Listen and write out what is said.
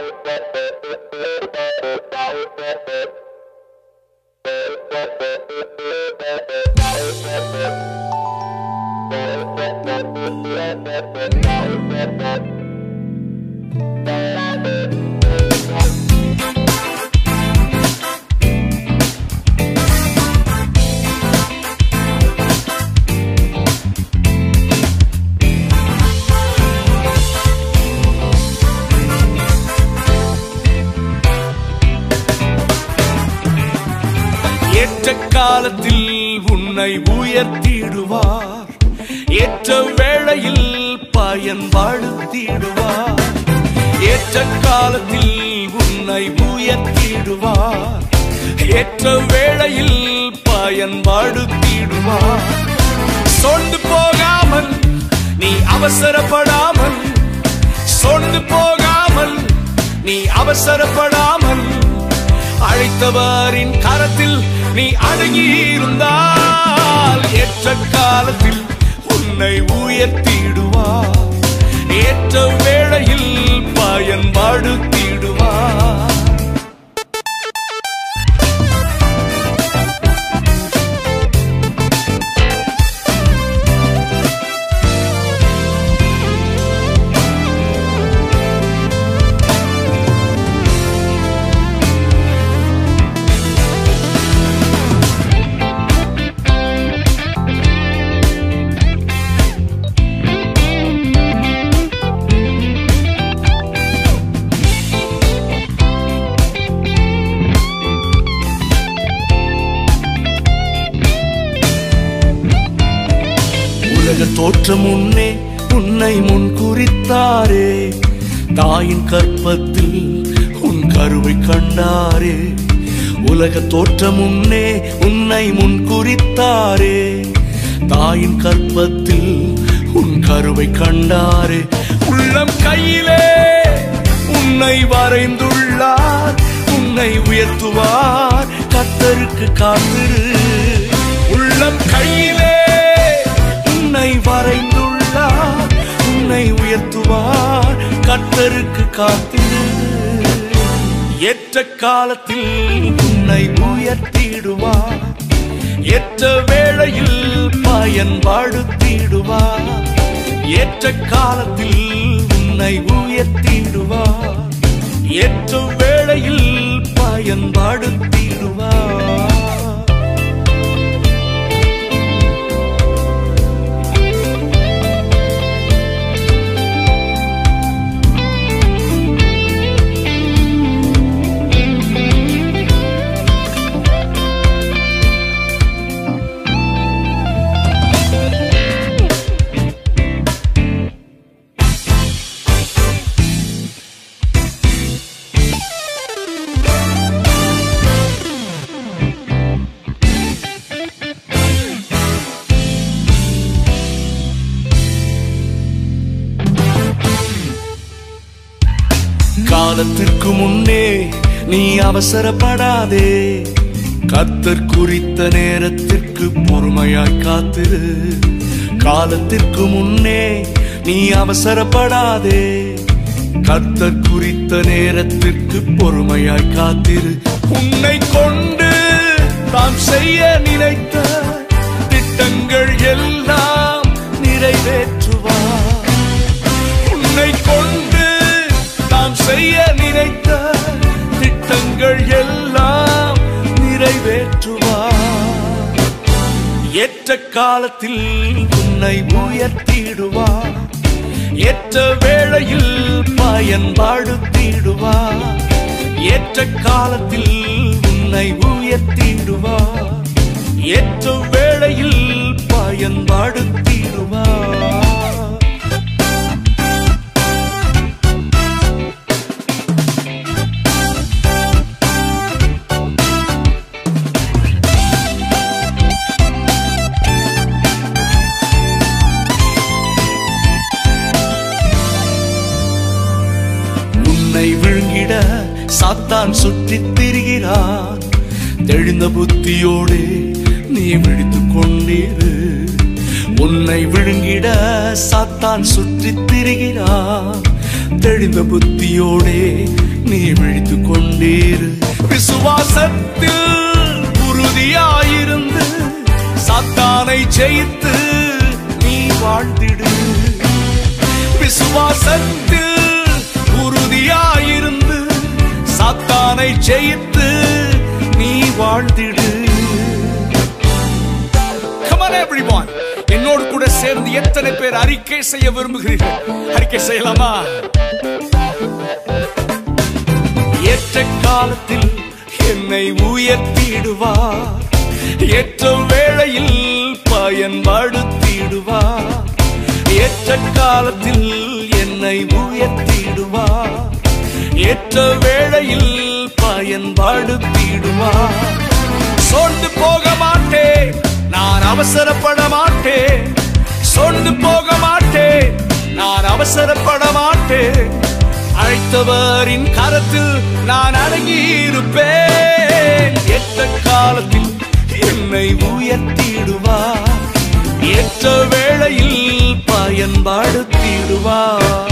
ஏற்ற காலத்தில் உன்னை உயர்த்திடுவார் ஏற்ற வேளையில் பயன்படுத்திடுவார் ஏற்ற காலத்தில் உன்னை உயர்த்திடுவார் ஏற்ற வேளையில் பயன்படுத்திடுவார் சொந்து போகாமல் நீ அவசரப்படாமல் சொந்து போகாமல் நீ அவசரப்படாமல் அழைத்தவரின் கரத்தில் நீ அடங்கியிருந்தால் ஏற்ற காலத்தில் உன்னை உயர்த்திடுவார் ஏற்ற வேளையில் பயன்படுத்திடுவார் உலக தோற்றம் முன்னே உன்னை முன் குறித்தாரே தாயின் கற்பத்தில் உன் கருவை கண்டாரே உலக தோற்றம் முன்னே உன்னை முன் குறித்தாரே தாயின் கற்பத்தில் உன் கருவை கண்டாரே உள்ளம் கையிலே உன்னை வரைந்துள்ளார் உன்னை உயர்த்துவார் கத்தருக்கு காத்திரு உள்ளம் கையிலே உன்னை வரைந்துள்ளார் உன்னை உயர்த்துவார் கத்தருக்கு காத்திரு ஏற்ற காலத்தில் உன்னை உயர்த்திடுவார் ஏற்ற வேளையில் பயன்படுத்திடுவார் ஏற்ற காலத்தில் உன்னை உயர்த்திடுவார் ஏற்ற வேளையில் பயன்படுத்திடுவார் காலத்திற்கு முன்னே நீ அவசரப்படாதே கத்தர் குறித்த நேரத்திற்கு பொறுமையாய் காத்திரு காலத்திற்கு முன்னே நீ அவசரப்படாதே கத்தர் குறித்த நேரத்திற்கு பொறுமையாய் காத்திரு உன்னை கொண்டு தாம் செய்ய நினைத்த திட்டங்கள் எல்லாம் நிறைவேற்றுவார் உன்னை கொண்டு நாம் செய்ய நினைத்த திட்டங்கள் எல்லாம் நிறைவேற்றுவார் ஏற்ற காலத்தில் உன்னை உயர்த்திடுவார் ஏற்ற வேளையில் பயன்படுத்திடுவார் ஏற்ற காலத்தில் உன்னை உயர்த்திடுவார் ஏற்ற வேளையில் பயன்படுத்திடுவார் உன்னை விழுங்கிட சாத்தான் சுற்றித் திரிகிறான் தெளிந்த புத்தியோடு நீ விழித்துக் கொண்டிரு உன்னை விழுங்கிட சாத்தான் சுற்றித் திரிகிறான் தெளிந்த புத்தியோடே நீ விழித்துக் கொண்டீரு விசுவாசத்தில் உறுதியாயிருந்து சாத்தானை ஜெயித்து நீ வாழ்ந்திடு விசுவாசத்தில் உறுதியாயிருந்து சாத்தானை ஜெயித்து நீ வாழ்ந்திடு Come on everyone என்னோடு கூட சேர்ந்து எத்தனை பேர் அறிக்கை செய்ய விரும்புகிறீர்கள் அறிக்கை செய்யலாமா ஏற்ற காலத்தில் என்னை உயர்த்திடுவார் ஏற்ற வேளையில் பயன்படுத்திடுவார் ஏற்ற காலத்தில் என்னை உயர்த்திடுவார் ஏற்ற வேளையில் பயன்படுத்திடுவார் சோர்ந்து போக மாட்டேன் நான் அவசரப்பட மாட்டேன் சோர்ந்து போக மாட்டேன் நான் அவசரப்பட மாட்டேன் அழைத்தவரின் கரத்தில் நான் அடங்கியிருப்பேன் எத்த காலத்தில் என்னை உயர்த்திடுவார் ஏற்ற வேளையில் பயன்படுத்திடுவார்